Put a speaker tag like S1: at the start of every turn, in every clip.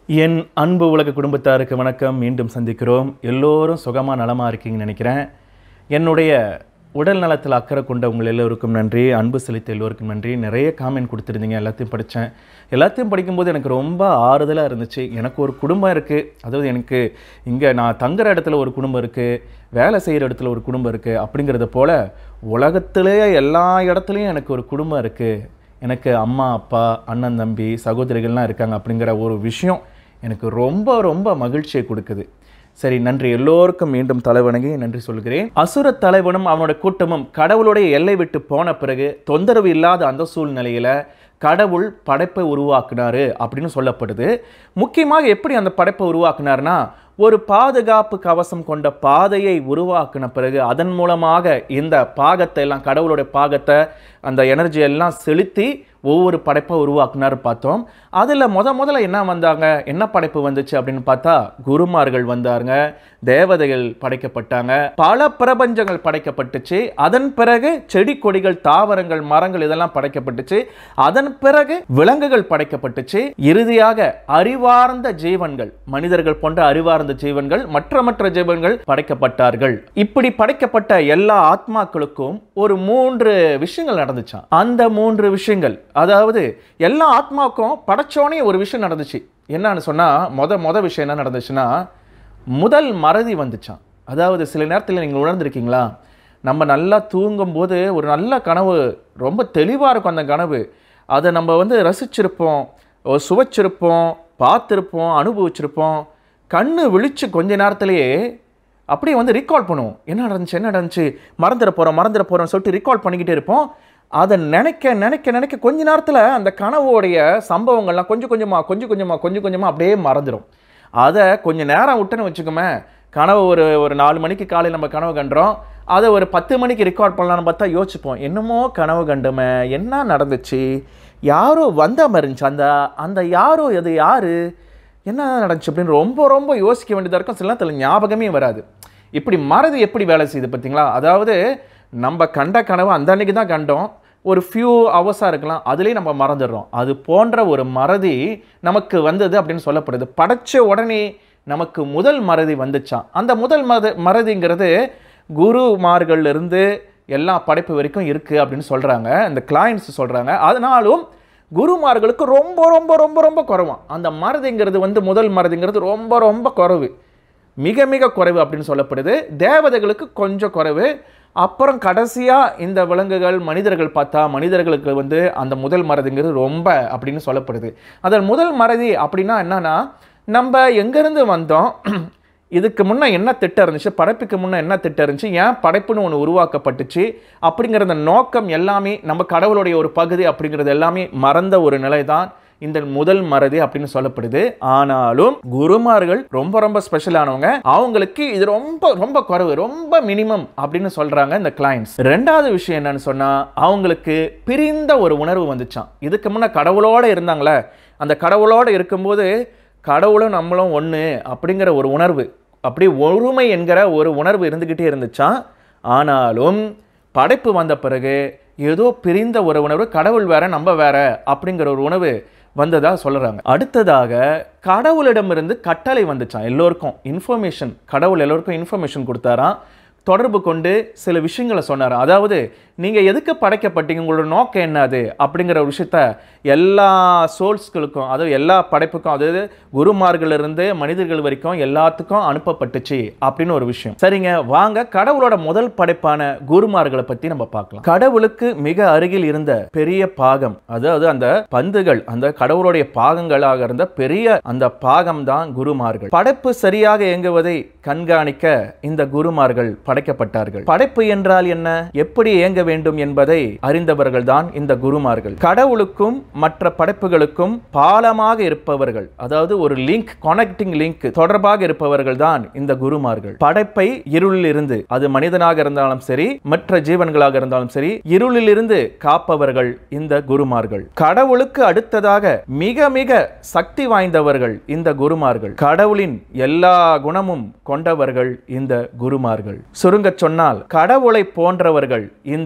S1: என் அன்பு உலக குடும்பத்தாருக்கு வணக்கம் மீண்டும் சந்திக்கிறோம் எல்லோரும் சுகமாக நலமாக இருக்கீங்கன்னு நினைக்கிறேன் என்னுடைய உடல் நலத்தில் அக்கறை கொண்ட உங்கள் எல்லோருக்கும் நன்றி அன்பு செலுத்த எல்லோருக்கும் நன்றி நிறைய காமெண்ட் கொடுத்துருந்தீங்க எல்லாத்தையும் படித்தேன் எல்லாத்தையும் படிக்கும்போது எனக்கு ரொம்ப ஆறுதலாக இருந்துச்சு எனக்கு ஒரு குடும்பம் இருக்குது அதாவது எனக்கு இங்கே நான் தங்குற இடத்துல ஒரு குடும்பம் இருக்குது வேலை செய்கிற இடத்துல ஒரு குடும்பம் இருக்குது அப்படிங்கிறத போல் உலகத்திலேயே எல்லா இடத்துலையும் எனக்கு ஒரு குடும்பம் இருக்குது எனக்கு அம்மா அப்பா அண்ணன் தம்பி சகோதரிகள்லாம் இருக்காங்க அப்படிங்கிற ஒரு விஷயம் எனக்கு ரொம்ப ரொம்ப மகிழ்ச்சியை கொடுக்குது சரி நன்றி எல்லோருக்கும் மீண்டும் தலைவணங்கி நன்றி சொல்கிறேன் அசுர தலைவனும் அவனோட கூட்டமும் கடவுளுடைய எல்லை விட்டு போன பிறகு தொந்தரவு இல்லாத அந்த சூழ்நிலையில கடவுள் படைப்பை உருவாக்குனாரு அப்படின்னு சொல்லப்படுது முக்கியமாக எப்படி அந்த படைப்பை உருவாக்குனாருன்னா ஒரு பாதுகாப்பு கவசம் கொண்ட பாதையை உருவாக்கின பிறகு அதன் மூலமாக இந்த பாகத்தை எல்லாம் கடவுளுடைய பாகத்தை அந்த எனர்ஜி எல்லாம் செலுத்தி ஒவ்வொரு படைப்பை உருவாக்குனார் பார்த்தோம் அதில் முத முதல்ல என்ன வந்தாங்க என்ன படைப்பு வந்துச்சு அப்படின்னு பார்த்தா குருமார்கள் வந்தாங்க தேவதைகள் படைக்கப்பட்டாங்க பல பிரபஞ்சங்கள் படைக்கப்பட்டுச்சு அதன் பிறகு செடி கொடிகள் தாவரங்கள் மரங்கள் இதெல்லாம் படைக்கப்பட்டுச்சு அதன் பிறகு விலங்குகள் படைக்கப்பட்டுச்சு இறுதியாக அறிவார்ந்த ஜீவன்கள் மனிதர்கள் போன்ற அறிவார்ந்த ஜீவன்கள் மற்ற மற்ற ஜீவன்கள் படைக்கப்பட்டார்கள் இப்படி படைக்கப்பட்ட எல்லா ஆத்மாக்களுக்கும் ஒரு மூன்று விஷயங்கள் நடந்துச்சாம் அந்த மூன்று விஷயங்கள் அதாவது எல்லா ஆத்மாவுக்கும் படைச்சோனே ஒரு விஷயம் நடந்துச்சு என்னன்னு சொன்னா மொத மொத விஷயம் என்ன நடந்துச்சுன்னா முதல் மறதி வந்துச்சாம் அதாவது சில நேரத்தில் நீங்கள் உணர்ந்திருக்கீங்களா நம்ம நல்லா தூங்கும்போது ஒரு நல்ல கனவு ரொம்ப தெளிவாக இருக்கும் அந்த கனவு அதை நம்ம வந்து ரசிச்சிருப்போம் ஒரு சுவைச்சிருப்போம் பார்த்துருப்போம் அனுபவிச்சிருப்போம் கண்ணு விழிச்சு கொஞ்ச நேரத்திலேயே அப்படியே வந்து ரீகால் பண்ணுவோம் என்ன நடந்துச்சு என்ன நடந்துச்சு மறந்துட போகிறோம் மறந்துட போகிறோம்னு சொல்லிட்டு ரீகால் பண்ணிக்கிட்டே இருப்போம் அதை நினைக்க நினைக்க நினைக்க கொஞ்ச நேரத்தில் அந்த கனவோடைய சம்பவங்கள்லாம் கொஞ்சம் கொஞ்சமாக கொஞ்சம் கொஞ்சமாக கொஞ்சம் கொஞ்சமாக அப்படியே மறந்துடும் அதை கொஞ்சம் நேரம் விட்டுன்னு வச்சுக்கோமே கனவு ஒரு ஒரு நாலு மணிக்கு காலையில் நம்ம கனவு கண்டுறோம் அதை ஒரு பத்து மணிக்கு ரெக்கார்ட் பண்ணலான்னு பார்த்தா யோசிப்போம் என்னமோ கனவு கண்டுமே என்ன நடந்துச்சு யாரோ வந்த மாதிரி இருந்துச்சு அந்த அந்த யாரோ அது யாரு என்ன நடந்துச்சு அப்படின்னு ரொம்ப ரொம்ப யோசிக்க வேண்டியதாக இருக்கும் சில நேரத்தில் ஞாபகமே வராது இப்படி மறதி எப்படி வேலை செய்யுது பார்த்தீங்களா அதாவது நம்ம கண்ட கனவு அந்த அன்னைக்கு தான் கண்டோம் ஒரு ஃபியூ ஹவர்ஸாக இருக்கலாம் அதுலேயே நம்ம மறந்துடுறோம் அது போன்ற ஒரு மறதி நமக்கு வந்தது அப்படின்னு சொல்லப்படுது படைச்ச உடனே நமக்கு முதல் மறதி வந்துச்சான் அந்த முதல் மத மறதிங்கிறது குருமார்கள்ல இருந்து எல்லா படைப்பு வரைக்கும் இருக்குது அப்படின்னு சொல்கிறாங்க இந்த கிளைண்ட்ஸ் சொல்கிறாங்க அதனாலும் குருமார்களுக்கு ரொம்ப ரொம்ப ரொம்ப ரொம்ப குறைவாம் அந்த மறதிங்கிறது வந்து முதல் மறதிங்கிறது ரொம்ப ரொம்ப குறைவு மிக மிக குறைவு அப்படின்னு சொல்லப்படுது தேவதைகளுக்கு கொஞ்சம் குறைவு அப்புறம் கடைசியாக இந்த விலங்குகள் மனிதர்கள் பார்த்தா மனிதர்களுக்கு வந்து அந்த முதல் மறதிங்கிறது ரொம்ப அப்படின்னு சொல்லப்படுது அதில் முதல் மறதி அப்படின்னா என்னன்னா நம்ம எங்கேருந்து வந்தோம் இதுக்கு முன்னே என்ன திட்டம் இருந்துச்சு படைப்புக்கு முன்னே என்ன திட்டம் இருந்துச்சு ஏன் படைப்புன்னு ஒன்று உருவாக்கப்பட்டுச்சு அப்படிங்கிற அந்த நோக்கம் எல்லாமே நம்ம கடவுளுடைய ஒரு பகுதி அப்படிங்கிறது எல்லாமே மறந்த ஒரு நிலை தான் இந்த முதல் மறதி அப்படின்னு சொல்லப்படுது ஆனாலும் குருமார்கள் ரொம்ப ரொம்ப ஸ்பெஷலானவங்க அவங்களுக்கு இது ரொம்ப ரொம்ப குறைவு ரொம்ப மினிமம் அப்படின்னு சொல்றாங்க இந்த கிளைண்ட்ஸ் ரெண்டாவது விஷயம் என்னன்னு சொன்னா அவங்களுக்கு பிரிந்த ஒரு உணர்வு வந்துச்சான் இதுக்கு முன்ன கடவுளோட இருந்தாங்களே அந்த கடவுளோட இருக்கும்போது கடவுளும் நம்மளும் ஒன்று அப்படிங்கிற ஒரு உணர்வு அப்படி ஒருமை என்கிற ஒரு உணர்வு இருந்துக்கிட்டே இருந்துச்சான் ஆனாலும் படைப்பு வந்த பிறகு ஏதோ பிரிந்த ஒரு உணர்வு கடவுள் வேற நம்ம வேற அப்படிங்கிற ஒரு உணவு வந்ததா சொல்கிறாங்க அடுத்ததாக கடவுளிடமிருந்து கட்டளை வந்துச்சான் எல்லோருக்கும் இன்ஃபர்மேஷன் கடவுள் எல்லோருக்கும் இன்ஃபர்மேஷன் கொடுத்தாராம் தொடர்பு கொண்டு சில விஷயங்களை சொன்னார் அதாவது நீங்கள் எதுக்கு படைக்கப்பட்டீங்க உங்களோட நோக்கம் என்ன அது அப்படிங்கிற ஒரு விஷயத்த எல்லா சோல்ஸ்களுக்கும் அதாவது எல்லா படைப்புக்கும் அதாவது குருமார்களிலிருந்து மனிதர்கள் வரைக்கும் எல்லாத்துக்கும் அனுப்பப்பட்டுச்சு அப்படின்னு ஒரு விஷயம் சரிங்க வாங்க கடவுளோட முதல் படைப்பான குருமார்களை பற்றி நம்ம பார்க்கலாம் கடவுளுக்கு மிக அருகில் இருந்த பெரிய பாகம் அதாவது அந்த பந்துகள் அந்த கடவுளுடைய பாகங்களாக இருந்த பெரிய அந்த பாகம் தான் குருமார்கள் படைப்பு சரியாக இயங்குவதை கண்காணிக்க இந்த குருமார்கள் படைக்கப்பட்டார்கள் படைப்பு என்றால் என்ன எப்படி இயங்க வேண்டும் என்பதை அறிந்தவர்கள் தான் இந்த குருமார்கள் கடவுளுக்கும் மற்ற படைப்புகளுக்கும் பாலமாக இருப்பவர்கள் அதாவது ஒரு லிங்க் கனெக்டிங் லிங்க் தொடர்பாக இருப்பவர்கள் தான் இந்த குருமார்கள் படைப்பை இருளில் இருந்து அது மனிதனாக இருந்தாலும் சரி மற்ற ஜீவன்களாக இருந்தாலும் சரி இருளில் இருந்து காப்பவர்கள் இந்த குருமார்கள் கடவுளுக்கு அடுத்ததாக மிக மிக சக்தி வாய்ந்தவர்கள் இந்த குருமார்கள் கடவுளின் எல்லா குணமும் கொண்டவர்கள் இந்த குருமார்கள் சுருங்கச் சொன்னால் கடவுளை போன்றவர்கள் இந்த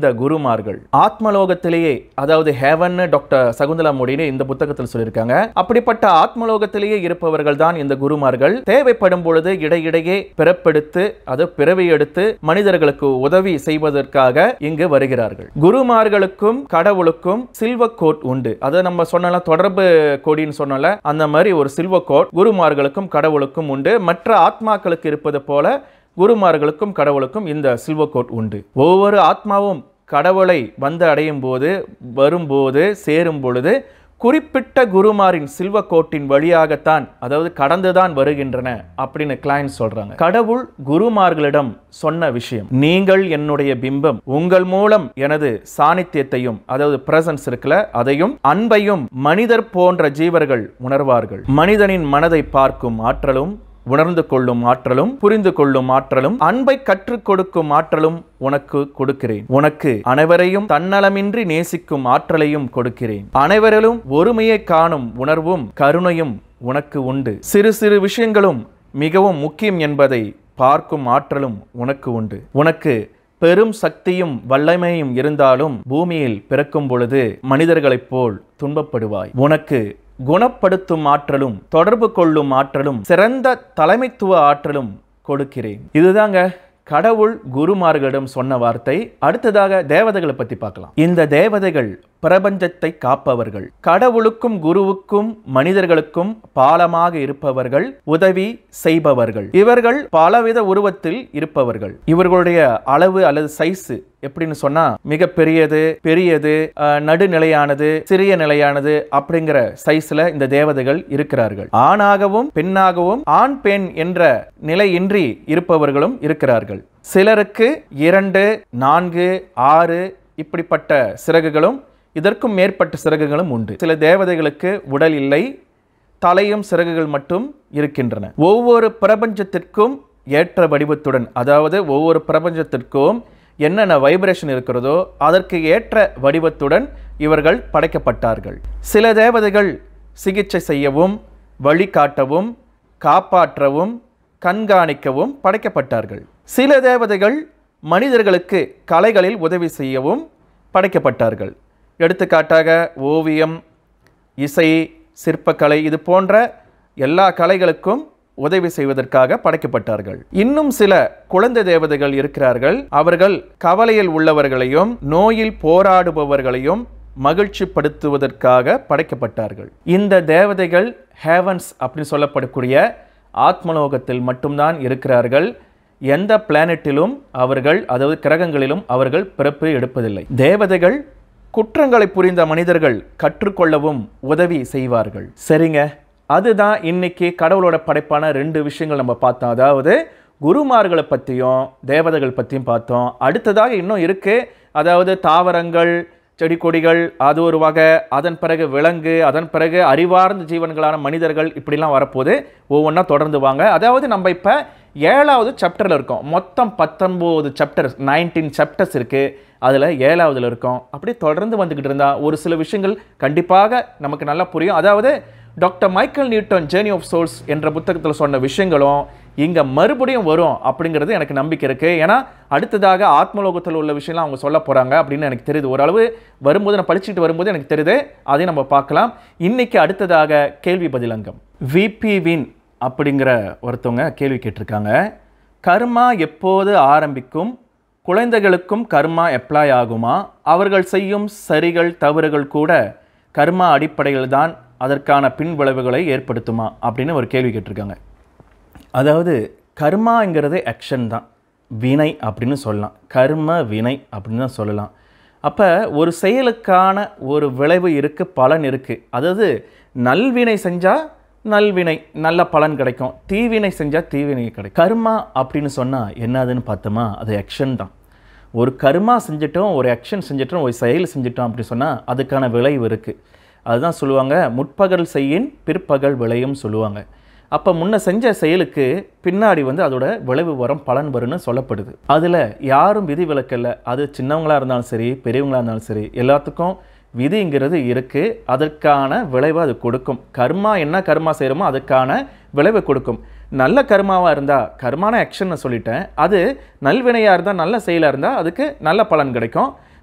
S1: குருமார்கள் ஆத்மலோகத்திலேயே அதாவது ஹேவன் டாக்டர் சகுந்தலா மோடினு இந்த புத்தகத்தில் சொல்லியிருக்காங்க அப்படிப்பட்ட ஆத்மலோகத்திலேயே இருப்பவர்கள் தான் இந்த குருமார்கள் தேவைப்படும் பொழுது இடையிடையே பிறப்பெடுத்து அது பிறவி எடுத்து மனிதர்களுக்கு உதவி செய்வதற்காக இங்கு வருகிறார்கள் குருமார்களுக்கும் கடவுளுக்கும் சில்வ கோட் உண்டு அதை நம்ம சொன்னல தொடர்பு கொடின்னு சொன்னல அந்த மாதிரி ஒரு சில்வ கோட் குருமார்களுக்கும் கடவுளுக்கும் உண்டு மற்ற ஆத்மாக்களுக்கு இருப்பது போல குருமார்களுக்கும் கடவுளுக்கும் இந்த சில்வ கோட் உண்டு ஒவ்வொரு ஆத்மாவும் கடவுளை வந்து அடையும் போது வரும்போது சேரும் பொழுது குறிப்பிட்ட குருமாரின் சில்வ கோட்டின் வழியாகத்தான் அதாவது கடந்துதான் வருகின்றன அப்படின்னு கிளைண்ட் சொல்றாங்க கடவுள் குருமார்களிடம் சொன்ன விஷயம் நீங்கள் என்னுடைய பிம்பம் உங்கள் மூலம் எனது சாநித்தியத்தையும் அதாவது பிரசன்ஸ் இருக்குல்ல அதையும் அன்பையும் மனிதர் போன்ற ஜீவர்கள் உணர்வார்கள் மனிதனின் மனதை பார்க்கும் ஆற்றலும் உணர்ந்து கொள்ளும் ஆற்றலும் புரிந்து கொள்ளும் ஆற்றலும் அன்பை கற்றுக் கொடுக்கும் ஆற்றலும் உனக்கு கொடுக்கிறேன் உனக்கு அனைவரையும் தன்னலமின்றி நேசிக்கும் ஆற்றலையும் கொடுக்கிறேன் அனைவரிலும் ஒருமையை காணும் உணர்வும் கருணையும் உனக்கு உண்டு சிறு சிறு விஷயங்களும் மிகவும் முக்கியம் என்பதை பார்க்கும் ஆற்றலும் உனக்கு உண்டு உனக்கு பெரும் சக்தியும் வல்லமையும் இருந்தாலும் பூமியில் பிறக்கும் பொழுது மனிதர்களைப் போல் துன்பப்படுவாய் உனக்கு குணப்படுத்தும் ஆற்றலும் தொடர்பு கொள்ளும் ஆற்றலும் சிறந்த தலைமைத்துவ ஆற்றலும் கொடுக்கிறேன் இதுதாங்க கடவுள் குருமார்களிடம் சொன்ன வார்த்தை அடுத்ததாக தேவதைகளை பத்தி பார்க்கலாம் இந்த தேவதைகள் பிரபஞ்சத்தை காப்பவர்கள் கடவுளுக்கும் குருவுக்கும் மனிதர்களுக்கும் பாலமாக இருப்பவர்கள் உதவி செய்பவர்கள் இவர்கள் பலவித உருவத்தில் இருப்பவர்கள் இவர்களுடைய அளவு அல்லது சைஸ் எப்படின்னு சொன்னா மிக பெரியது பெரியது அஹ், நடுநிலையானது சிறிய நிலையானது அப்படிங்கிற சைஸ்ல இந்த தேவதைகள் இருக்கிறார்கள் ஆணாகவும் பெண்ணாகவும் ஆண் பெண் என்ற நிலையின்றி இருப்பவர்களும் இருக்கிறார்கள் சிலருக்கு இரண்டு நான்கு ஆறு இப்படிப்பட்ட சிறகுகளும் இதற்கும் மேற்பட்ட சிறகுகளும் உண்டு சில தேவதைகளுக்கு உடல் இல்லை தலையும் சிறகுகள் மட்டும் இருக்கின்றன ஒவ்வொரு பிரபஞ்சத்திற்கும் ஏற்ற வடிவத்துடன் அதாவது ஒவ்வொரு பிரபஞ்சத்திற்கும் என்னென்ன வைப்ரேஷன் இருக்கிறதோ அதற்கு ஏற்ற வடிவத்துடன் இவர்கள் படைக்கப்பட்டார்கள் சில தேவதைகள் சிகிச்சை செய்யவும் வழிகாட்டவும் காப்பாற்றவும் கண்காணிக்கவும் படைக்கப்பட்டார்கள் சில தேவதைகள் மனிதர்களுக்கு கலைகளில் உதவி செய்யவும் படைக்கப்பட்டார்கள் எடுத்துக்காட்டாக ஓவியம் இசை சிற்பக்கலை இது போன்ற எல்லா கலைகளுக்கும் உதவி செய்வதற்காக படைக்கப்பட்டார்கள் இன்னும் சில குழந்தை தேவதைகள் இருக்கிறார்கள் அவர்கள் கவலையில் உள்ளவர்களையும் நோயில் போராடுபவர்களையும் மகிழ்ச்சிப்படுத்துவதற்காக படைக்கப்பட்டார்கள் இந்த தேவதைகள் ஹேவன்ஸ் அப்படின்னு சொல்லப்படக்கூடிய ஆத்மலோகத்தில் மட்டும்தான் இருக்கிறார்கள் எந்த பிளானட்டிலும் அவர்கள் அதாவது கிரகங்களிலும் அவர்கள் பிறப்பு எடுப்பதில்லை தேவதைகள் குற்றங்களை புரிந்த மனிதர்கள் கற்றுக்கொள்ளவும் உதவி செய்வார்கள் சரிங்க அதுதான் இன்னைக்கு கடவுளோட படைப்பான ரெண்டு விஷயங்கள் நம்ம பார்த்தோம் அதாவது குருமார்களை பற்றியும் தேவதைகள் பற்றியும் பார்த்தோம் அடுத்ததாக இன்னும் இருக்கு அதாவது தாவரங்கள் செடி கொடிகள் அது ஒரு வகை அதன் பிறகு விலங்கு அதன் பிறகு அறிவார்ந்த ஜீவன்களான மனிதர்கள் இப்படிலாம் வரப்போகுது ஒவ்வொன்றா தொடர்ந்து வாங்க அதாவது நம்ம இப்போ ஏழாவது சாப்டரில் இருக்கோம் மொத்தம் பத்தொம்போது சாப்டர்ஸ் நைன்டீன் சாப்டர்ஸ் இருக்குது அதில் ஏழாவதுல இருக்கோம் அப்படியே தொடர்ந்து வந்துக்கிட்டு இருந்தா ஒரு சில விஷயங்கள் கண்டிப்பாக நமக்கு நல்லா புரியும் அதாவது doctor Michael Newton journey of souls என்ற புத்தகத்தில் சொன்ன விஷயங்களும் இங்கே மறுபடியும் வரும் அப்படிங்கிறது எனக்கு நம்பிக்கை இருக்குது ஏன்னா அடுத்ததாக ஆத்மலோகத்தில் உள்ள விஷயம்லாம் அவங்க சொல்ல போகிறாங்க அப்படின்னு எனக்கு தெரியுது ஓரளவு வரும்போது நான் படிச்சுட்டு வரும்போது எனக்கு தெரியுது அதையும் நம்ம பார்க்கலாம் இன்னைக்கு அடுத்ததாக கேள்வி பதிலங்கம் விபி வின் அப்படிங்கிற ஒருத்தவங்க கேள்வி கேட்டிருக்காங்க கர்மா எப்போது ஆரம்பிக்கும் குழந்தைகளுக்கும் கர்மா அப்ளை ஆகுமா அவர்கள் செய்யும் சரிகள் தவறுகள் கூட கர்மா அடிப்படையில் தான் அதற்கான பின் விளைவுகளை ஏற்படுத்துமா அப்படின்னு ஒரு கேள்வி கேட்டிருக்காங்க அதாவது கர்மாங்கிறது ஆக்ஷன் தான் வினை அப்படின்னு சொல்லலாம் கர்ம வினை அப்படின்னு தான் சொல்லலாம் அப்போ ஒரு செயலுக்கான ஒரு விளைவு இருக்குது பலன் இருக்குது அதாவது நல்வினை செஞ்சால் நல்வினை நல்ல பலன் கிடைக்கும் தீவினை செஞ்சால் தீவினை கிடைக்கும் கர்மா அப்படின்னு சொன்னால் என்னதுன்னு பார்த்தோமா அது ஆக்ஷன் தான் ஒரு கர்மா செஞ்சிட்டோம் ஒரு ஆக்ஷன் செஞ்சிட்டோம் ஒரு செயல் செஞ்சிட்டோம் அப்படின்னு சொன்னால் அதுக்கான விளைவு இருக்குது அதுதான் சொல்லுவாங்க முற்பகல் செய்யின் பிற்பகல் விளையும் சொல்லுவாங்க அப்போ முன்ன செஞ்ச செயலுக்கு பின்னாடி வந்து அதோட விளைவு வரும் பலன் வரும்னு சொல்லப்படுது அதில் யாரும் விதி விலக்கல்ல அது சின்னவங்களாக இருந்தாலும் சரி பெரியவங்களாக இருந்தாலும் சரி எல்லாத்துக்கும் விதிங்கிறது இருக்குது அதற்கான விளைவை அது கொடுக்கும் கர்மா என்ன கர்மா செய்கிறோமோ அதுக்கான விளைவை கொடுக்கும் நல்ல கர்மாவாக இருந்தால் கர்மான ஆக்ஷன் சொல்லிட்டேன் அது நல்வினையாக இருந்தால் நல்ல செயலாக இருந்தால் அதுக்கு நல்ல பலன் கிடைக்கும்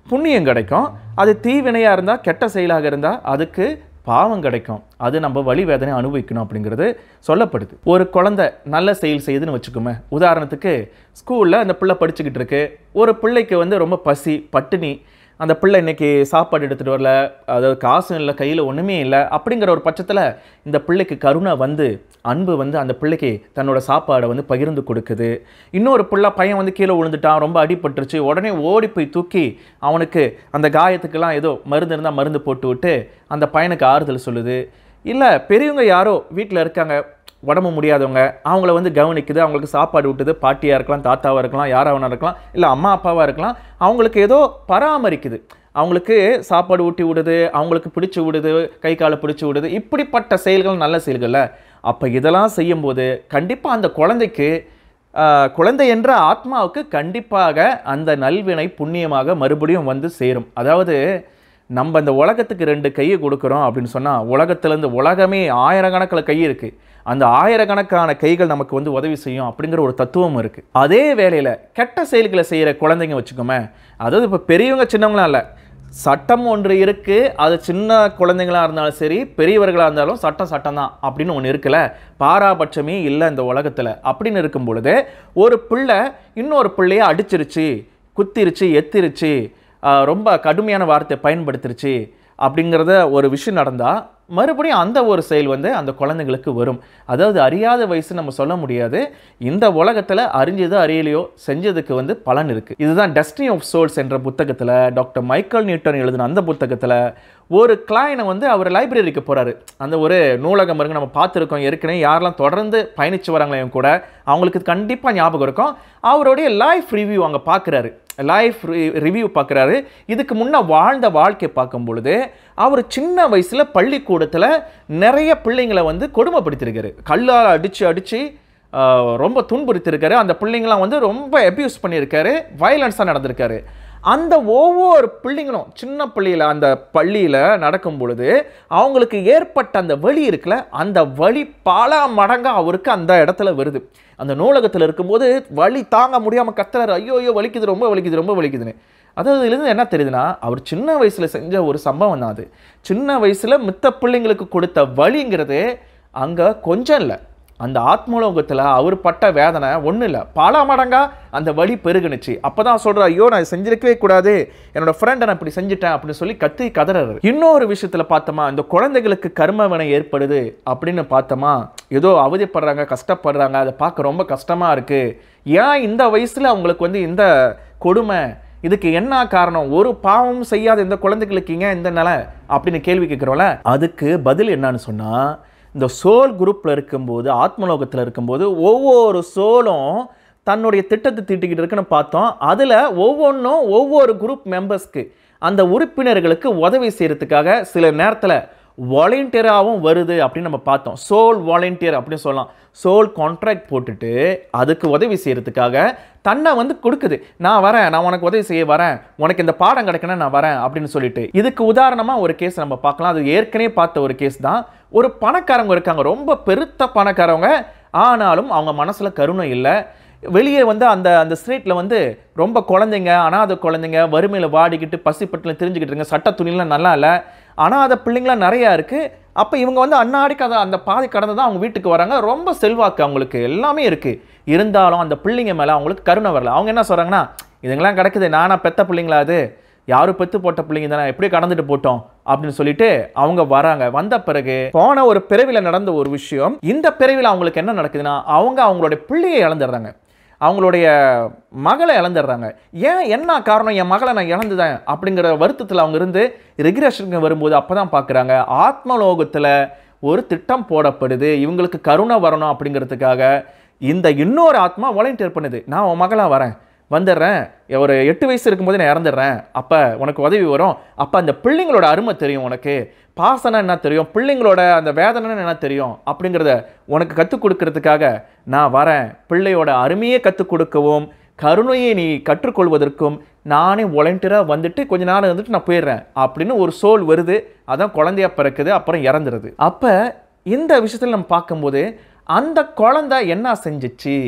S1: புண்ணியம் கிடைக்கும் அது தீவினையாக இருந்தால் கெட்ட செயலாக இருந்தால் அதுக்கு பாவம் கிடைக்கும் அது நம்ம வழி வேதனை அனுபவிக்கணும் அப்படிங்கிறது சொல்லப்படுது ஒரு குழந்தை நல்ல செயல் செய்யுதுன்னு வச்சுக்கோமே உதாரணத்துக்கு ஸ்கூலில் அந்த பிள்ளை படிச்சுக்கிட்டு இருக்கு ஒரு பிள்ளைக்கு வந்து ரொம்ப பசி பட்டினி அந்த பிள்ளை இன்னைக்கு சாப்பாடு எடுத்துகிட்டு வரல அதாவது காசும் இல்லை கையில் ஒன்றுமே இல்லை அப்படிங்கிற ஒரு பட்சத்தில் இந்த பிள்ளைக்கு கருணை வந்து அன்பு வந்து அந்த பிள்ளைக்கு தன்னோட சாப்பாடை வந்து பகிர்ந்து கொடுக்குது இன்னொரு பிள்ளை பையன் வந்து கீழே விழுந்துட்டான் ரொம்ப அடிபட்டுருச்சு உடனே ஓடி போய் தூக்கி அவனுக்கு அந்த காயத்துக்கெல்லாம் ஏதோ மருந்து இருந்தால் மருந்து போட்டு விட்டு அந்த பையனுக்கு ஆறுதல் சொல்லுது இல்லை பெரியவங்க யாரோ வீட்டில் இருக்காங்க உடம்பு முடியாதவங்க அவங்கள வந்து கவனிக்குது அவங்களுக்கு சாப்பாடு விட்டுது பாட்டியாக இருக்கலாம் தாத்தாவாக இருக்கலாம் யாராவனா இருக்கலாம் இல்லை அம்மா அப்பாவாக இருக்கலாம் அவங்களுக்கு ஏதோ பராமரிக்குது அவங்களுக்கு சாப்பாடு ஊட்டி விடுது அவங்களுக்கு பிடிச்சி விடுது கை காலை பிடிச்சி விடுது இப்படிப்பட்ட செயல்கள் நல்ல செயல்கள்ல அப்போ இதெல்லாம் செய்யும்போது கண்டிப்பாக அந்த குழந்தைக்கு ஆஹ், குழந்தை என்ற ஆத்மாவுக்கு கண்டிப்பாக அந்த நல்வினை புண்ணியமாக மறுபடியும் வந்து சேரும் அதாவது நம்ம இந்த உலகத்துக்கு ரெண்டு கையை கொடுக்குறோம் அப்படின்னு சொன்னால் உலகத்துலேருந்து உலகமே ஆயிரக்கணக்கில் கை இருக்குது அந்த ஆயிரக்கணக்கான கைகள் நமக்கு வந்து உதவி செய்யும் அப்படிங்கிற ஒரு தத்துவம் இருக்குது அதே வேளையில் கெட்ட செயல்களை செய்கிற குழந்தைங்க வச்சுக்கோமே அதாவது இப்போ பெரியவங்க சின்னவங்களாம் இல்லை சட்டம் ஒன்று இருக்கு அது சின்ன குழந்தைங்களா இருந்தாலும் சரி பெரியவர்களாக இருந்தாலும் சட்டம் சட்டம் தான் அப்படின்னு ஒன்று இருக்குல்ல பாராபட்சமே இல்லை இந்த உலகத்தில் அப்படின்னு இருக்கும் பொழுது ஒரு பிள்ளை இன்னொரு பிள்ளைய அடிச்சிருச்சு குத்திருச்சு எத்திருச்சு ஆஹ் ரொம்ப கடுமையான வார்த்தை பயன்படுத்திருச்சு அப்படிங்கிறத ஒரு விஷயம் நடந்தால் மறுபடியும் அந்த ஒரு செயல் வந்து அந்த குழந்தைங்களுக்கு வரும் அதாவது அறியாத வயசு நம்ம சொல்ல முடியாது இந்த உலகத்தில் அறிஞ்சதோ அறியலையோ செஞ்சதுக்கு வந்து பலன் இருக்குது இதுதான் டெஸ்டினி ஆஃப் சோல்ஸ் என்ற புத்தகத்தில் டாக்டர் மைக்கேல் நியூட்டன் எழுதின அந்த புத்தகத்தில் ஒரு கிளைனை வந்து அவர் லைப்ரரிக்கு போகிறாரு அந்த ஒரு நூலகம் இருக்கு நம்ம பார்த்துருக்கோம் ஏற்கனவே யாரெல்லாம் தொடர்ந்து பயணிச்சு வராங்களோ இவங்க கூட அவங்களுக்கு கண்டிப்பாக ஞாபகம் இருக்கும் அவருடைய லைஃப் ரிவ்யூ அங்கே பார்க்குறாரு லைஃப் ரிவ்யூ பார்க்குறாரு இதுக்கு முன்ன வாழ்ந்த வாழ்க்கை பார்க்கும் பொழுது அவர் சின்ன வயசில் பள்ளிக்கூடத்தில் நிறைய பிள்ளைங்களை வந்து கொடுமைப்படுத்தியிருக்காரு கல்லால் அடித்து அடித்து ரொம்ப துன்புறுத்திருக்காரு அந்த பிள்ளைங்களாம் வந்து ரொம்ப அபியூஸ் பண்ணியிருக்காரு வயலன்ஸாக நடந்திருக்காரு அந்த ஒவ்வொரு பிள்ளைங்களும் சின்ன பள்ளியில் அந்த பள்ளியில் நடக்கும் பொழுது அவங்களுக்கு ஏற்பட்ட அந்த வலி இருக்குல்ல அந்த வலி பல மடங்காக அவருக்கு அந்த இடத்துல வருது அந்த நூலகத்தில் இருக்கும்போது வலி தாங்க முடியாமல் கத்துறாரு ஐயோ ஐயோ வலிக்குது ரொம்ப வலிக்குது ரொம்ப வலிக்குதுன்னு அதாவது இதுலேருந்து என்ன தெரியுதுன்னா அவர் சின்ன வயசில் செஞ்ச ஒரு சம்பவம் தான் அது சின்ன வயசில் மித்த பிள்ளைங்களுக்கு கொடுத்த வலிங்கிறது அங்கே கொஞ்சம் இல்லை அந்த ஆத்மலோகத்தில் அவர் பட்ட வேதனை ஒன்றும் இல்லை பல மடங்கா அந்த வலி பெருகுனுச்சு அப்போ தான் சொல்கிறார் ஐயோ நான் செஞ்சிருக்கவே கூடாது என்னோட ஃப்ரெண்டை நான் இப்படி செஞ்சுட்டேன் அப்படின்னு சொல்லி கத்தி கதறாரு இன்னொரு விஷயத்தில் பார்த்தோமா இந்த குழந்தைகளுக்கு கர்ம வினை ஏற்படுது அப்படின்னு பார்த்தோமா ஏதோ அவதிப்படுறாங்க கஷ்டப்படுறாங்க அதை பார்க்க ரொம்ப கஷ்டமாக இருக்குது ஏன் இந்த வயசில் அவங்களுக்கு வந்து இந்த கொடுமை இதுக்கு என்ன காரணம் ஒரு பாவமும் செய்யாத இந்த குழந்தைகளுக்கு ஏன் இந்த நிலை அப்படின்னு கேள்வி கேட்குறோம்ல அதுக்கு பதில் என்னன்னு சொன்னால் இந்த சோல் குரூப்பில் இருக்கும்போது ஆத்மலோகத்தில் இருக்கும்போது ஒவ்வொரு சோலும் தன்னுடைய திட்டத்தை தீட்டிக்கிட்டு இருக்குன்னு பார்த்தோம் அதில் ஒவ்வொன்றும் ஒவ்வொரு குரூப் மெம்பர்ஸ்க்கு அந்த உறுப்பினர்களுக்கு உதவி செய்கிறதுக்காக சில நேரத்தில் வாலண்டியராகவும் வருது அப்படின்னு நம்ம பார்த்தோம் சோல் வாலண்டியர் அப்படின்னு சொல்லலாம் சோல் கான்ட்ராக்ட் போட்டுட்டு அதுக்கு உதவி செய்கிறதுக்காக தன்னை வந்து கொடுக்குது நான் வரேன் நான் உனக்கு உதவி செய்ய வரேன் உனக்கு இந்த பாடம் கிடைக்கணும் நான் வரேன் அப்படின்னு சொல்லிட்டு இதுக்கு உதாரணமாக ஒரு கேஸ் நம்ம பார்க்கலாம் அது ஏற்கனவே பார்த்த ஒரு கேஸ் தான் ஒரு பணக்காரங்க இருக்காங்க ரொம்ப பெருத்த பணக்காரவங்க ஆனாலும் அவங்க மனசில் கருணை இல்லை வெளியே வந்து அந்த அந்த ஸ்ட்ரீட்டில் வந்து ரொம்ப குழந்தைங்க அனாதை குழந்தைங்க வறுமையில் வாடிக்கிட்டு பசிப்பட்டில் தெரிஞ்சுக்கிட்டு இருங்க சட்ட துணிலாம் நல்லா இல்லை அனாதை பிள்ளைங்களாம் நிறையா இருக்குது அப்போ இவங்க வந்து அன்னாடிக்கு அதை அந்த பாதை கடந்து தான் அவங்க வீட்டுக்கு வராங்க ரொம்ப செல்வாக்கு அவங்களுக்கு எல்லாமே இருக்குது இருந்தாலும் அந்த பிள்ளைங்க மேலே அவங்களுக்கு கருணை வரல அவங்க என்ன சொல்கிறாங்கன்னா இதுங்கெல்லாம் கிடக்குது நானா பெத்த பிள்ளைங்களா அது யாரும் பெத்து போட்ட பிள்ளைங்க தானே எப்படி கடந்துட்டு போட்டோம் அப்படின்னு சொல்லிட்டு அவங்க வராங்க வந்த பிறகு போன ஒரு பிறவில நடந்த ஒரு விஷயம் இந்த பிறவில அவங்களுக்கு என்ன நடக்குதுன்னா அவங்க அவங்களுடைய பிள்ளையை இழந்துடுறாங்க அவங்களுடைய மகளை இழந்துடுறாங்க ஏன் என்ன காரணம் என் மகளை நான் இழந்துதேன் அப்படிங்கிற வருத்தத்தில் அவங்க இருந்து ரெகுலேஷனுக்கு வரும்போது அப்போ தான் பார்க்குறாங்க ஆத்மலோகத்தில் ஒரு திட்டம் போடப்படுது இவங்களுக்கு கருணை வரணும் அப்படிங்கிறதுக்காக இந்த இன்னொரு ஆத்மா வாலண்டியர் பண்ணுது நான் உன் மகளாக வரேன் வந்துடுறேன் ஒரு எட்டு வயசு இருக்கும்போது நான் இறந்துடுறேன் அப்போ உனக்கு உதவி வரும் அப்போ அந்த பிள்ளைங்களோட அருமை தெரியும் உனக்கு பாசனா என்ன தெரியும் பிள்ளைங்களோட அந்த வேதனைன்னு என்ன தெரியும் அப்படிங்கிறத உனக்கு கற்றுக் கொடுக்கறதுக்காக நான் வரேன் பிள்ளையோட அருமையை கற்றுக் கொடுக்கவும் கருணையை நீ கற்றுக்கொள்வதற்கும் நானே வாலண்டியராக வந்துட்டு கொஞ்ச நாள் வந்துட்டு நான் போயிடுறேன் அப்படின்னு ஒரு சோல் வருது அதான் குழந்தையா பிறக்குது அப்புறம் இறந்துருது அப்போ இந்த விஷயத்தில் நம்ம பார்க்கும்போது அந்த குழந்தை என்ன செஞ்சிச்சு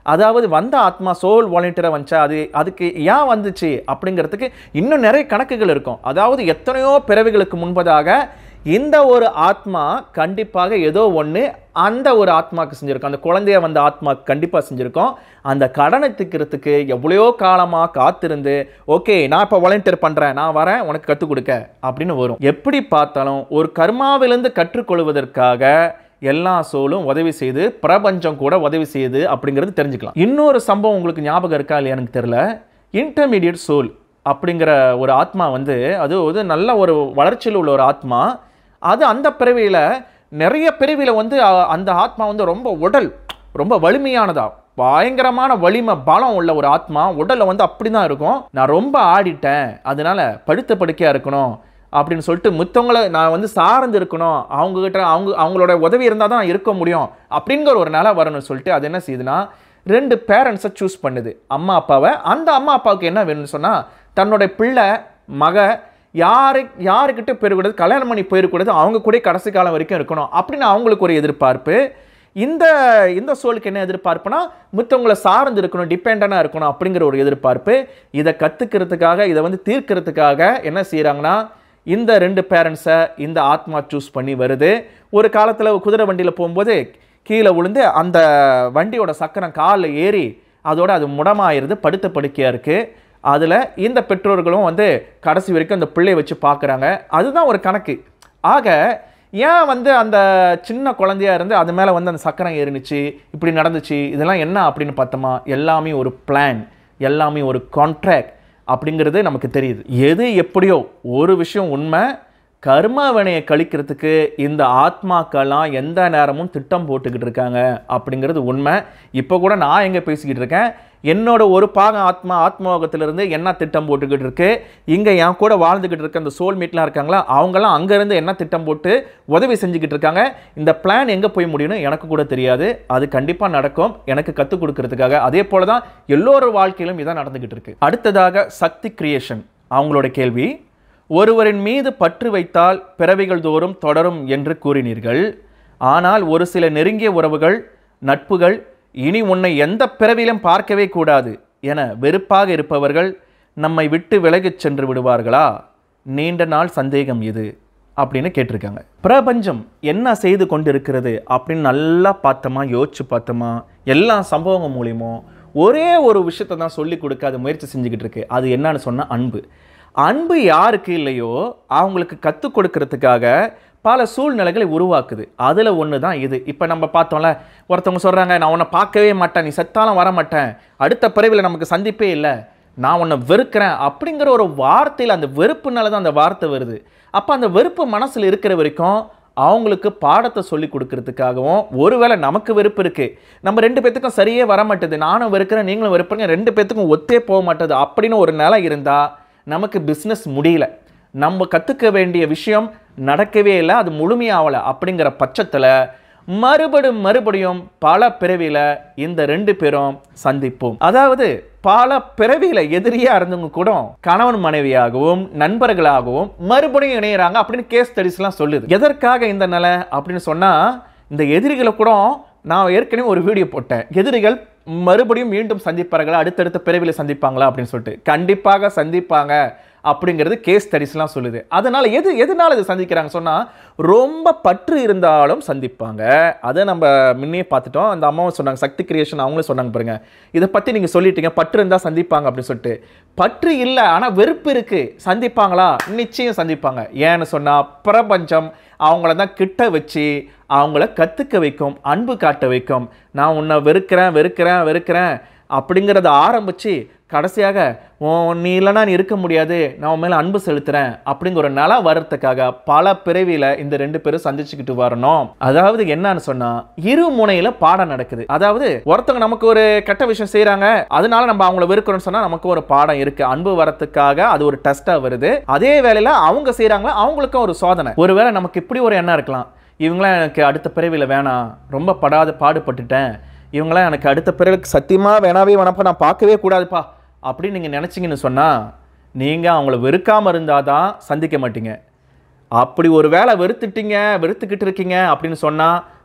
S1: அதாவது வந்த ஆத்மா சோல் வாலண்டியராக வந்துச்சா அது அதுக்கு ஏன் வந்துச்சு அப்படிங்கிறதுக்கு இன்னும் நிறைய கணக்குகள் இருக்கும் அதாவது எத்தனையோ பிறவிகளுக்கு முன்பதாக இந்த ஒரு ஆத்மா கண்டிப்பாக ஏதோ ஒன்று அந்த ஒரு ஆத்மாக்கு செஞ்சுருக்கோம் அந்த குழந்தைய வந்த ஆத்மாக்கு கண்டிப்பாக செஞ்சுருக்கோம் அந்த கடனை திக்கிறதுக்கு எவ்வளையோ காலமாக காத்திருந்து ஓகே நான் இப்போ வாலண்டியர் பண்ணுறேன் நான் வரேன் உனக்கு கற்றுக் கொடுக்க அப்படின்னு வரும் எப்படி பார்த்தாலும் ஒரு கர்மாவிலிருந்து கற்றுக்கொள்வதற்காக எல்லா சோலும் உதவி செய்து பிரபஞ்சம் கூட உதவி செய்யுது அப்படிங்கிறது தெரிஞ்சுக்கலாம் இன்னொரு சம்பவம் உங்களுக்கு ஞாபகம் இருக்கா இல்லையா எனக்கு தெரியல இன்டர்மீடியட் சோல் அப்படிங்கிற ஒரு ஆத்மா வந்து அது ஒரு நல்ல ஒரு வளர்ச்சியில் உள்ள ஒரு ஆத்மா அது அந்த பிறவியில் நிறைய பிறவியில் வந்து அ- அந்த ஆத்மா வந்து ரொம்ப உடல் ரொம்ப வலிமையானதா பயங்கரமான வலிமை பலம் உள்ள ஒரு ஆத்மா உடல்ல வந்து அப்படி தான் இருக்கும் நான் ரொம்ப ஆடிட்டேன் அதனால படுத்த படுக்கையா இருக்கணும் அப்படின்னு சொல்லிட்டு மித்தவங்கள நான் வந்து சார்ந்து இருக்கணும் அவங்க கிட்ட அவங்க அவங்களோட உதவி இருந்தால் தான் நான் இருக்க முடியும் அப்படிங்கிற ஒரு நிலை வரணும்னு சொல்லிட்டு அது என்ன செய்யுதுன்னா ரெண்டு பேரண்ட்ஸை சூஸ் பண்ணுது அம்மா அப்பாவை அந்த அம்மா அப்பாவுக்கு என்ன வேணும்னு சொன்னால் தன்னோட பிள்ளை மக யாரு யாருக்கிட்ட போயிருக்கூடாது கல்யாணம் பண்ணி போயிருக்கூடாது அவங்க கூட கடைசி காலம் வரைக்கும் இருக்கணும் அப்படின்னு அவங்களுக்கு ஒரு எதிர்பார்ப்பு இந்த இந்த சோலுக்கு என்ன எதிர்பார்ப்புனா மித்தவங்களை சார்ந்து இருக்கணும் டிபெண்டாக இருக்கணும் அப்படிங்கிற ஒரு எதிர்பார்ப்பு இதை கற்றுக்கிறதுக்காக இதை வந்து தீர்க்கிறதுக்காக என்ன செய்கிறாங்கன்னா இந்த ரெண்டு பேரண்ட்ஸை இந்த ஆத்மா சூஸ் பண்ணி வருது ஒரு காலத்தில் குதிரை வண்டியில் போகும்போது கீழே விழுந்து அந்த வண்டியோட சக்கரம் காலில் ஏறி அதோட அது முடமாயிருது படுத்த படுக்கையாக இருக்குது அதில் இந்த பெற்றோர்களும் வந்து கடைசி வரைக்கும் அந்த பிள்ளையை வச்சு பார்க்குறாங்க அதுதான் ஒரு கணக்கு ஆக ஏன் வந்து அந்த சின்ன குழந்தையா இருந்து அது மேலே வந்து அந்த சக்கரம் ஏறினுச்சு இப்படி நடந்துச்சு இதெல்லாம் என்ன அப்படின்னு பார்த்தோமா எல்லாமே ஒரு பிளான் எல்லாமே ஒரு கான்ட்ராக்ட் அப்படிங்கிறது நமக்கு தெரியுது எது எப்படியோ ஒரு விஷயம் உண்மை கர்மவினையை கழிக்கிறதுக்கு இந்த ஆத்மாக்கெல்லாம் எந்த நேரமும் திட்டம் போட்டுக்கிட்டு இருக்காங்க அப்படிங்கிறது உண்மை இப்போ கூட நான் எங்கே பேசிக்கிட்டு இருக்கேன் என்னோட ஒரு பாகம் ஆத்மா ஆத்மோகத்திலிருந்து என்ன திட்டம் போட்டுக்கிட்டு இருக்கு இங்கே என் கூட வாழ்ந்துக்கிட்டு இருக்க அந்த சோல்மேட்லாம் இருக்காங்களா அவங்கெல்லாம் அங்கேருந்து என்ன திட்டம் போட்டு உதவி செஞ்சுக்கிட்டு இருக்காங்க இந்த பிளான் எங்கே போய் முடியும்னு எனக்கு கூட தெரியாது அது கண்டிப்பாக நடக்கும் எனக்கு கற்றுக் கொடுக்கறதுக்காக அதே போல தான் எல்லோரு வாழ்க்கையிலும் இதான் நடந்துக்கிட்டு இருக்கு அடுத்ததாக சக்தி கிரியேஷன் அவங்களோட கேள்வி ஒருவரின் மீது பற்று வைத்தால் பிறவிகள் தோறும் தொடரும் என்று கூறினீர்கள் ஆனால் ஒரு சில நெருங்கிய உறவுகள் நட்புகள் இனி உன்னை எந்த பிறவிலும் பார்க்கவே கூடாது என வெறுப்பாக இருப்பவர்கள் நம்மை விட்டு விலகிச் சென்று விடுவார்களா நீண்ட நாள் சந்தேகம் இது அப்படின்னு கேட்டிருக்காங்க பிரபஞ்சம் என்ன செய்து கொண்டிருக்கிறது அப்படின்னு நல்லா பார்த்தோமா யோசிச்சு பார்த்தோமா எல்லா சம்பவங்கள் மூலியமும் ஒரே ஒரு விஷயத்தை தான் சொல்லி கொடுக்க அது முயற்சி செஞ்சுக்கிட்டு இருக்கு அது என்னன்னு சொன்னால் அன்பு அன்பு யாருக்கு இல்லையோ அவங்களுக்கு கற்றுக் கொடுக்கறதுக்காக பல சூழ்நிலைகளை உருவாக்குது அதில் ஒன்று தான் இது இப்போ நம்ம பார்த்தோம்ல ஒருத்தவங்க சொல்கிறாங்க நான் உன்னை பார்க்கவே மாட்டேன் நீ செத்தாலும் வர மாட்டேன் அடுத்த பிறவியில் நமக்கு சந்திப்பே இல்லை நான் உன்னை வெறுக்கிறேன் அப்படிங்கிற ஒரு வார்த்தையில் அந்த வெறுப்புனால தான் அந்த வார்த்தை வருது அப்போ அந்த வெறுப்பு மனசில் இருக்கிற வரைக்கும் அவங்களுக்கு பாடத்தை சொல்லி கொடுக்கறதுக்காகவும் ஒருவேளை நமக்கு வெறுப்பு இருக்கு நம்ம ரெண்டு பேத்துக்கும் சரியே வர மாட்டேது நானும் வெறுக்கிறேன் நீங்களும் வெறுப்புறீங்க ரெண்டு பேத்துக்கும் ஒத்தே போக மாட்டேது அப்படின்னு ஒரு நிலை இருந்தால் நமக்கு பிஸ்னஸ் முடியல நம்ம கற்றுக்க வேண்டிய விஷயம் நடக்கவே இல்லை அது முழுமையாகலை அப்படிங்கிற பட்சத்தில் மறுபடியும் மறுபடியும் பல பிறவியில் இந்த ரெண்டு பேரும் சந்திப்போம் அதாவது பல பிறவியில எதிரியா இருந்தவங்க கூட கணவன் மனைவியாகவும் நண்பர்களாகவும் மறுபடியும் இணையறாங்க அப்படின்னு கேஸ் ஸ்டடிஸ்லாம் சொல்லுது எதற்காக இந்த நிலை அப்படின்னு சொன்னா இந்த எதிரிகளை கூட நான் ஏற்கனவே ஒரு வீடியோ போட்டேன் எதிரிகள் மறுபடியும் மீண்டும் சந்திப்பார்களா அடுத்தடுத்த பிறவியில் சந்திப்பாங்களா அப்படின்னு சொல்லிட்டு கண்டிப்பாக சந்திப்பாங்க அப்படிங்கிறது கேஸ் ஸ்டடிஸ்லாம் சொல்லுது அதனால எது எதனால இது சந்திக்கிறாங்க சொன்னா ரொம்ப பற்று இருந்தாலும் சந்திப்பாங்க அதை நம்ம முன்னே பார்த்துட்டோம் அந்த அம்மாவும் சொன்னாங்க சக்தி கிரியேஷன் அவங்களும் சொன்னாங்க பாருங்க இதை பத்தி நீங்க சொல்லிட்டீங்க பற்று இருந்தா சந்திப்பாங்க அப்படின்னு சொல்லிட்டு பற்று இல்லை ஆனா வெறுப்பு இருக்கு சந்திப்பாங்களா நிச்சயம் சந்திப்பாங்க ஏன்னு சொன்னா பிரபஞ்சம் அவங்கள தான் கிட்ட வச்சு அவங்கள கற்றுக்க வைக்கும் அன்பு காட்ட வைக்கும் நான் உன்னை வெறுக்கிறேன் வெறுக்கிறேன் வெறுக்கிறேன் அப்படிங்கிறத ஆரம்பித்து கடைசியாக உன் நீ இல்லைனா நீ இருக்க முடியாது நான் உன் மேலே அன்பு செலுத்துறேன் அப்படிங்கிற ஒரு நிலை வர்றதுக்காக பல பிறவியில் இந்த ரெண்டு பேரும் சந்திச்சுக்கிட்டு வரணும் அதாவது என்னன்னு சொன்னா இரு முனையில பாடம் நடக்குது அதாவது ஒருத்தவங்க நமக்கு ஒரு கெட்ட விஷயம் செய்றாங்க அதனால நம்ம அவங்கள வெறுக்கிறோம்னு சொன்னா நமக்கு ஒரு பாடம் இருக்கு அன்பு வரத்துக்காக அது ஒரு டெஸ்டா வருது அதே வேளையில அவங்க செய்றாங்களா அவங்களுக்கும் ஒரு சோதனை ஒருவேளை நமக்கு இப்படி ஒரு எண்ணம் இருக்கலாம் இவங்களாம் எனக்கு அடுத்த பிறவியில் வேணாம் ரொம்ப படாத பாடுபட்டுட்டேன் இவங்களாம் எனக்கு அடுத்த பிறவிக்கு சத்தியமாக வேணாவே வேணாப்பா நான் பார்க்கவே கூடாதுப்பா அப்படின்னு நீங்கள் நினச்சிங்கன்னு சொன்னால் நீங்கள் அவங்கள வெறுக்காமல் இருந்தால் தான் சந்திக்க மாட்டீங்க அப்படி ஒரு வேளை வெறுத்துட்டீங்க வெறுத்துக்கிட்டு இருக்கீங்க அப்படின்னு சொன்னால்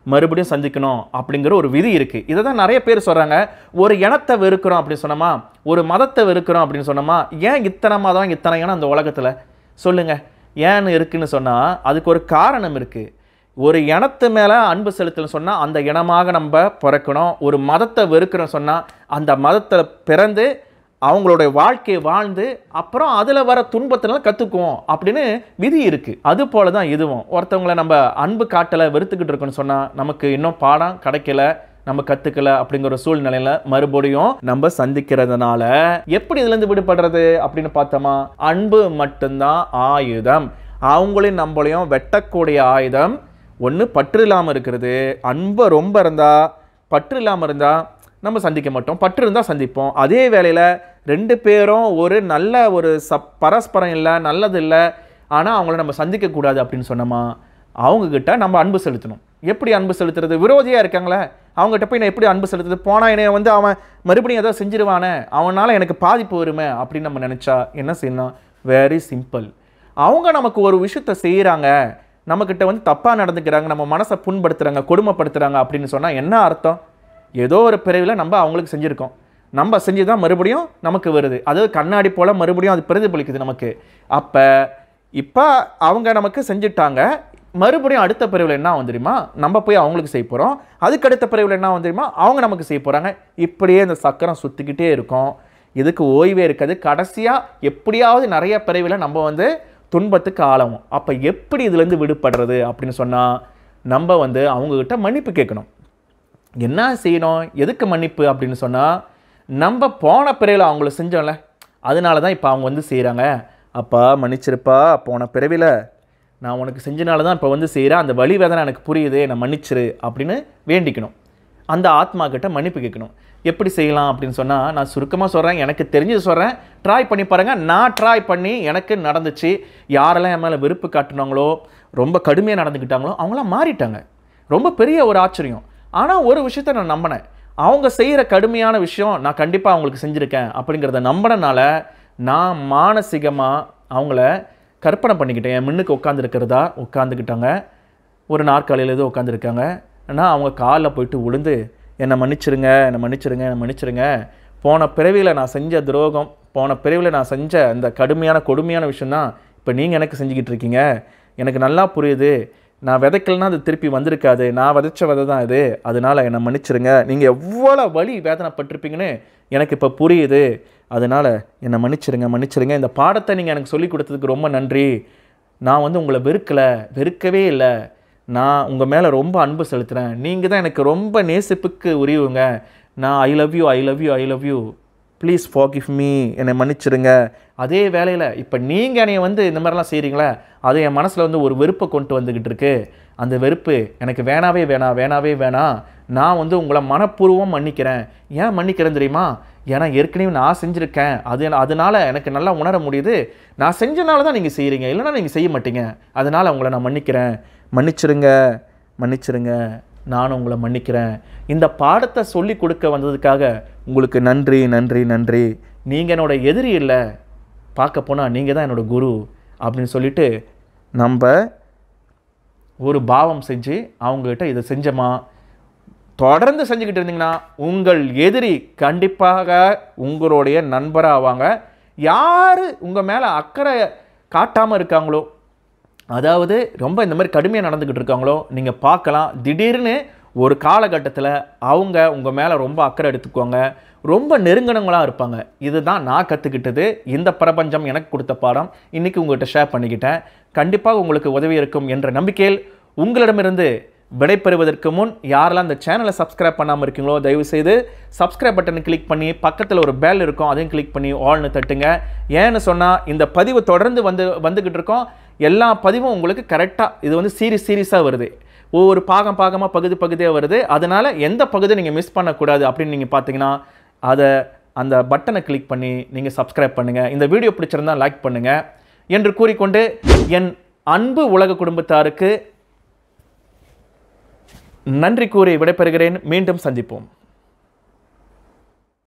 S1: மறுபடியும் சந்திக்கணும் அப்படிங்கிற ஒரு விதி இருக்குது இதை தான் நிறைய பேர் சொல்கிறாங்க ஒரு இனத்தை வெறுக்கிறோம் அப்படின்னு சொன்னோமா ஒரு மதத்தை வெறுக்கிறோம் அப்படின்னு சொன்னோமா ஏன் இத்தனை மதம் இத்தனை இனம் அந்த உலகத்தில் சொல்லுங்கள் ஏன்னு இருக்குன்னு சொன்னால் அதுக்கு ஒரு காரணம் இருக்குது ஒரு இனத்து மேலே அன்பு செலுத்தணும்னு சொன்னால் அந்த இனமாக நம்ம பிறக்கணும் ஒரு மதத்தை வெறுக்கிறோம் சொன்னால் அந்த மதத்தில் பிறந்து அவங்களுடைய வாழ்க்கையை வாழ்ந்து அப்புறம் அதில் வர துன்பத்தினால கற்றுக்குவோம் அப்படின்னு விதி இருக்குது அது போல தான் இதுவும் ஒருத்தவங்களை நம்ம அன்பு காட்டலை வெறுத்துக்கிட்டு இருக்கோன்னு சொன்னால் நமக்கு இன்னும் பாடம் கிடைக்கல நம்ம கற்றுக்கல அப்படிங்கிற சூழ்நிலையில மறுபடியும் நம்ம சந்திக்கிறதுனால எப்படி இதுலேருந்து விடுபடுறது அப்படின்னு பார்த்தோமா அன்பு மட்டும்தான் ஆயுதம் அவங்களையும் நம்மளையும் வெட்டக்கூடிய ஆயுதம் ஒன்று பற்று இல்லாமல் இருக்கிறது அன்பு ரொம்ப இருந்தால் பற்று இல்லாமல் இருந்தால் நம்ம சந்திக்க மாட்டோம் பற்று இருந்தால் சந்திப்போம் அதே வேளையில் ரெண்டு பேரும் ஒரு நல்ல ஒரு சப் பரஸ்பரம் இல்லை நல்லது இல்லை ஆனால் அவங்கள நம்ம சந்திக்கக்கூடாது அப்படின்னு சொன்னோமா அவங்கக்கிட்ட நம்ம அன்பு செலுத்தணும் எப்படி அன்பு செலுத்துறது விரோதியாக இருக்காங்களே அவங்ககிட்ட போய் நான் எப்படி அன்பு செலுத்துறது போனால் என்னை வந்து அவன் மறுபடியும் ஏதோ செஞ்சிருவானே அவனால் எனக்கு பாதிப்பு வருமே அப்படின்னு நம்ம நினச்சா என்ன செய்யணும் வெரி சிம்பிள் அவங்க நமக்கு ஒரு விஷயத்த செய்கிறாங்க நம்மக்கிட்ட வந்து தப்பாக நடந்துக்கிறாங்க நம்ம மனசை புண்படுத்துகிறாங்க கொடுமைப்படுத்துகிறாங்க அப்படின்னு சொன்னால் என்ன அர்த்தம் ஏதோ ஒரு பிறவியில் நம்ம அவங்களுக்கு செஞ்சுருக்கோம் நம்ம செஞ்சு தான் மறுபடியும் நமக்கு வருது அதாவது கண்ணாடி போல் மறுபடியும் அது பிரதிபலிக்குது நமக்கு அப்போ இப்போ அவங்க நமக்கு செஞ்சுட்டாங்க மறுபடியும் அடுத்த பிரிவில் என்ன ஆகும் தெரியுமா நம்ம போய் அவங்களுக்கு செய்ய போகிறோம் அதுக்கு அடுத்த பிரிவில் என்ன ஆகும் தெரியுமா அவங்க நமக்கு செய்ய போகிறாங்க இப்படியே இந்த சக்கரம் சுற்றிக்கிட்டே இருக்கும் இதுக்கு ஓய்வே இருக்காது கடைசியாக எப்படியாவது நிறைய பிரிவில் நம்ம வந்து துன்பத்துக்கு ஆளாகும் அப்போ எப்படி இதுலேருந்து விடுபடுறது அப்படின்னு சொன்னால் நம்ம வந்து அவங்கக்கிட்ட மன்னிப்பு கேட்கணும் என்ன செய்யணும் எதுக்கு மன்னிப்பு அப்படின்னு சொன்னால் நம்ம போன பிறவியில் அவங்கள செஞ்சோம்ல அதனால தான் இப்போ அவங்க வந்து செய்கிறாங்க அப்பா மன்னிச்சிருப்பா போன பிறவியில் நான் உனக்கு செஞ்சனால தான் இப்போ வந்து செய்கிறேன் அந்த வழி வேதனை எனக்கு புரியுது என்னை மன்னிச்சிரு அப்படின்னு வேண்டிக்கணும் அந்த ஆத்மா கிட்ட மன்னிப்பு கேட்கணும் எப்படி செய்யலாம் அப்படின்னு சொன்னால் நான் சுருக்கமாக சொல்கிறேன் எனக்கு தெரிஞ்சது சொல்கிறேன் ட்ரை பண்ணி பாருங்கள் நான் ட்ரை பண்ணி எனக்கு நடந்துச்சு யாரெல்லாம் என் மேலே வெறுப்பு காட்டுனாங்களோ ரொம்ப கடுமையாக நடந்துக்கிட்டாங்களோ அவங்களாம் மாறிட்டாங்க ரொம்ப பெரிய ஒரு ஆச்சரியம் ஆனால் ஒரு விஷயத்த நான் நம்பினேன் அவங்க செய்கிற கடுமையான விஷயம் நான் கண்டிப்பாக அவங்களுக்கு செஞ்சுருக்கேன் அப்படிங்கிறத நம்பினனால நான் மானசீகமாக அவங்கள கற்பனை பண்ணிக்கிட்டேன் என் முன்னுக்கு உட்காந்துருக்கிறதா உட்காந்துக்கிட்டாங்க ஒரு நாற்காலியில் ஏதோ உட்காந்துருக்காங்க ஆனால் அவங்க காலில் போயிட்டு விழுந்து என்னை மன்னிச்சிருங்க என்னை மன்னிச்சிருங்க என்னை மன்னிச்சிருங்க போன பிறவியில் நான் செஞ்ச துரோகம் போன பிறவியில் நான் செஞ்ச அந்த கடுமையான கொடுமையான விஷயம்தான் இப்போ நீங்கள் எனக்கு செஞ்சுக்கிட்டு இருக்கீங்க எனக்கு நல்லா புரியுது நான் விதைக்கலனா அது திருப்பி வந்திருக்காது நான் விதைச்ச விதை தான் இது அதனால் என்னை மன்னிச்சிருங்க நீங்கள் எவ்வளோ வலி வேதனைப்பட்டிருப்பீங்கன்னு எனக்கு இப்போ புரியுது அதனால் என்னை மன்னிச்சிருங்க மன்னிச்சிருங்க இந்த பாடத்தை நீங்கள் எனக்கு சொல்லி கொடுத்ததுக்கு ரொம்ப நன்றி நான் வந்து உங்களை வெறுக்கலை வெறுக்கவே இல்லை நான் உங்கள் மேலே ரொம்ப அன்பு செலுத்துகிறேன் நீங்கள் தான் எனக்கு ரொம்ப நேசிப்புக்கு உரியவங்க நான் I love you I love you I love you please forgive me என்னை மன்னிச்சிடுங்க அதே வேலையில் இப்போ நீங்கள் என்னை வந்து இந்த மாதிரிலாம் செய்கிறீங்களே அது என் மனசில் வந்து ஒரு வெறுப்பை கொண்டு வந்துக்கிட்டு இருக்கு அந்த வெறுப்பு எனக்கு வேணாவே வேணாம் வேணாவே வேணாம் நான் வந்து உங்களை மனப்பூர்வம் மன்னிக்கிறேன் ஏன் மன்னிக்கிறேன் தெரியுமா ஏன்னா ஏற்கனவே நான் செஞ்சுருக்கேன் அது அதனால எனக்கு நல்லா உணர முடியுது நான் செஞ்சனால தான் நீங்கள் செய்கிறீங்க இல்லைன்னா நீங்கள் செய்ய மாட்டீங்க அதனால் உங்களை நான் மன்னிக்கிறேன் மன்னிச்சிருங்க மன்னிச்சிருங்க நானும் உங்களை மன்னிக்கிறேன் இந்த பாடத்தை சொல்லி கொடுக்க வந்ததுக்காக உங்களுக்கு நன்றி நன்றி நன்றி நீங்கள் என்னோட எதிரி இல்லை பார்க்க போனால் நீங்கள் தான் என்னோட குரு அப்படின்னு சொல்லிட்டு நம்ம ஒரு பாவம் செஞ்சு அவங்ககிட்ட இதை செஞ்சோமா தொடர்ந்து செஞ்சுக்கிட்டு இருந்தீங்கன்னா உங்கள் எதிரி கண்டிப்பாக உங்களுடைய நண்பராக ஆவாங்க யார் உங்கள் மேலே அக்கறை காட்டாமல் இருக்காங்களோ அதாவது ரொம்ப இந்த மாதிரி கடுமையாக நடந்துக்கிட்டு இருக்காங்களோ நீங்கள் பார்க்கலாம் திடீர்னு ஒரு காலகட்டத்தில் அவங்க உங்கள் மேலே ரொம்ப அக்கறை எடுத்துக்குவாங்க ரொம்ப நெருங்கினவங்களாக இருப்பாங்க இதுதான் நான் கற்றுக்கிட்டது இந்த பிரபஞ்சம் எனக்கு கொடுத்த பாடம் இன்றைக்கி உங்கள்கிட்ட ஷேர் பண்ணிக்கிட்டேன் கண்டிப்பாக உங்களுக்கு உதவி இருக்கும் என்ற நம்பிக்கையில் உங்களிடமிருந்து விடைபெறுவதற்கு முன் யாரெல்லாம் இந்த சேனலை சப்ஸ்கிரைப் பண்ணாமல் இருக்கீங்களோ தயவு செய்து சப்ஸ்கிரைப் பட்டனை கிளிக் பண்ணி பக்கத்தில் ஒரு பெல் இருக்கும் அதையும் கிளிக் பண்ணி ஆல்னு தட்டுங்க ஏன்னு சொன்னால் இந்த பதிவு தொடர்ந்து வந்து வந்துக்கிட்டு இருக்கோம் எல்லா பதிவும் உங்களுக்கு கரெக்டாக இது வந்து சீரிஸ் சீரியஸாக வருது ஒவ்வொரு பாகம் பாகமாக பகுதி பகுதியாக வருது அதனால் எந்த பகுதி நீங்கள் மிஸ் பண்ணக்கூடாது அப்படின்னு நீங்கள் பார்த்தீங்கன்னா அதை அந்த பட்டனை கிளிக் பண்ணி நீங்கள் சப்ஸ்கிரைப் பண்ணுங்கள் இந்த வீடியோ பிடிச்சிருந்தா லைக் பண்ணுங்கள் என்று கூறிக்கொண்டு என் அன்பு உலக குடும்பத்தாருக்கு நன்றி கூறி விடைபெறுகிறேன் மீண்டும் சந்திப்போம்